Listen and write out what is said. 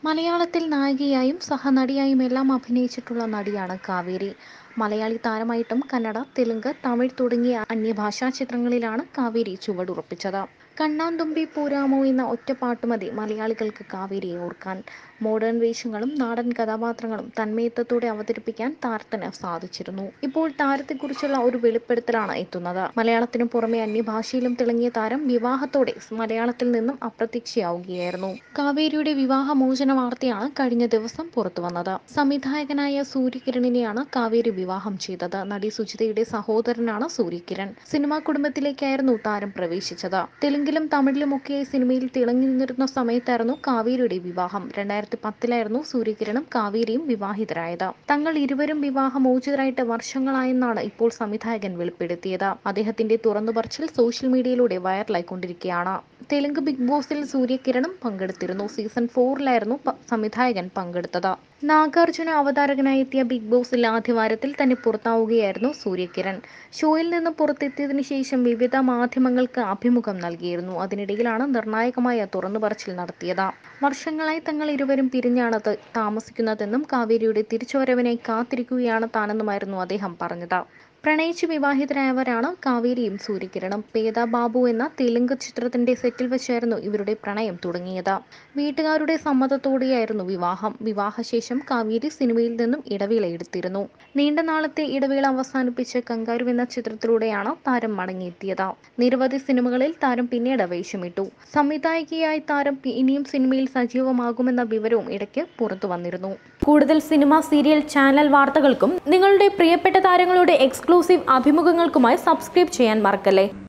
മലയാളത്തിൽ നായികയായും സഹനടിയായും എല്ലാം അഭിനയിച്ചിട്ടുള്ള നടിയാണ് കാവേരി മലയാളി താരമായിട്ടും കന്നഡ തെലുങ്ക് തമിഴ് തുടങ്ങിയ അന്യഭാഷാ ചിത്രങ്ങളിലാണ് കാവേരി ചുവടുറപ്പിച്ചത് കണ്ണാന്തുമ്പി പൂരാമോ എന്ന ഒറ്റപ്പാട്ട് മതി മലയാളികൾക്ക് കാവേരിയെ ഓർക്കാൻ മോഡേൺ വേഷങ്ങളും നാടൻ കഥാപാത്രങ്ങളും തന്മയത്വത്തോടെ അവതരിപ്പിക്കാൻ താരത്തിന് സാധിച്ചിരുന്നു ഇപ്പോൾ താരത്തെക്കുറിച്ചുള്ള ഒരു വെളിപ്പെടുത്തലാണ് എത്തുന്നത് മലയാളത്തിനു പുറമെ അന്യഭാഷയിലും തിളങ്ങിയ താരം വിവാഹത്തോടെ മലയാളത്തിൽ നിന്നും അപ്രത്യക്ഷയാവുകയായിരുന്നു കാവേരിയുടെ വിവാഹമോചന വാർത്തയാണ് കഴിഞ്ഞ ദിവസം പുറത്തു വന്നത് സംവിധായകനായ സൂര്യകിരണിനെയാണ് കാവേരി വിവാഹം ചെയ്തത് നടി സുജിതയുടെ സഹോദരനാണ് സൂര്യകിരൺ സിനിമാ കുടുംബത്തിലേക്കായിരുന്നു താരം പ്രവേശിച്ചത് തെലുങ്കിലും തമിഴിലുമൊക്കെ സിനിമയിൽ തിളങ്ങി നിന്നിരുന്ന സമയത്തായിരുന്നു കാവേരിയുടെ വിവാഹം രണ്ടായിരത്തി പത്തിലായിരുന്നു സൂര്യകിരണും കാവേരിയും വിവാഹിതരായത് തങ്ങൾ ഇരുവരും വിവാഹമോചിതരായിട്ട് വർഷങ്ങളായെന്നാണ് ഇപ്പോൾ സംവിധായകൻ വെളിപ്പെടുത്തിയത് അദ്ദേഹത്തിന്റെ തുറന്നുപറച്ചിൽ സോഷ്യൽ മീഡിയയിലൂടെ വൈറലായിക്കൊണ്ടിരിക്കുകയാണ് തെലുങ്ക് ബിഗ് ബോസിൽ സൂര്യകിരണും പങ്കെടുത്തിരുന്നു സീസൺ ഫോറിലായിരുന്നു പ- സംവിധായകൻ പങ്കെടുത്തത് നാഗാർജുന അവതാരകനായി എത്തിയ ബിഗ് ബോസിൽ ആദ്യവാരത്തിൽ തന്നെ പുറത്താവുകയായിരുന്നു സൂര്യകിരൺ ഷോയിൽ നിന്ന് പുറത്തെത്തിയതിനു ശേഷം വിവിധ മാധ്യമങ്ങൾക്ക് അഭിമുഖം നൽകിയിരുന്നു അതിനിടയിലാണ് നിർണായകമായ തുറന്നുപറച്ചിൽ നടത്തിയത് വർഷങ്ങളായി തങ്ങൾ ഇരുവരും പിരിഞ്ഞാണ് ത- താമസിക്കുന്നതെന്നും കാവേരിയുടെ തിരിച്ചുവരവിനായി കാത്തിരിക്കുകയാണ് താനെന്നുമായിരുന്നു അദ്ദേഹം പറഞ്ഞത് പ്രണയിച്ച് വിവാഹിതരായവരാണ് കാവേരിയും സൂര്യകിരണും പേദ ബാബു എന്ന തെലുങ്ക് ചിത്രത്തിന്റെ സെറ്റിൽ വെച്ചായിരുന്നു ഇവരുടെ പ്രണയം തുടങ്ങിയത് വീട്ടുകാരുടെ സമ്മതത്തോടെയായിരുന്നു വിവാഹം വിവാഹശേഷം കാവേരി സിനിമയിൽ നിന്നും ഇടവേള എടുത്തിരുന്നു നീണ്ട നാളത്തെ ഇടവേള അവസാനിപ്പിച്ച് കങ്കാരു എന്ന ചിത്രത്തിലൂടെയാണ് താരം മടങ്ങിയെത്തിയത് നിരവധി സിനിമകളിൽ താരം പിന്നീട് വേഷമിട്ടു സംവിധായികയായി താരം പി- ഇനിയും സിനിമയിൽ സജീവമാകുമെന്ന വിവരവും ഇടയ്ക്ക് പുറത്തു വന്നിരുന്നു കൂടുതൽ സിനിമ സീരിയൽ ചാനൽ വാർത്തകൾക്കും നിങ്ങളുടെ പ്രിയപ്പെട്ട താരങ്ങളുടെ എക്സ്ക്ലൂസീവ് അഭിമുഖങ്ങൾക്കുമായി സബ്സ്ക്രൈബ് ചെയ്യാൻ മറക്കല്ലേ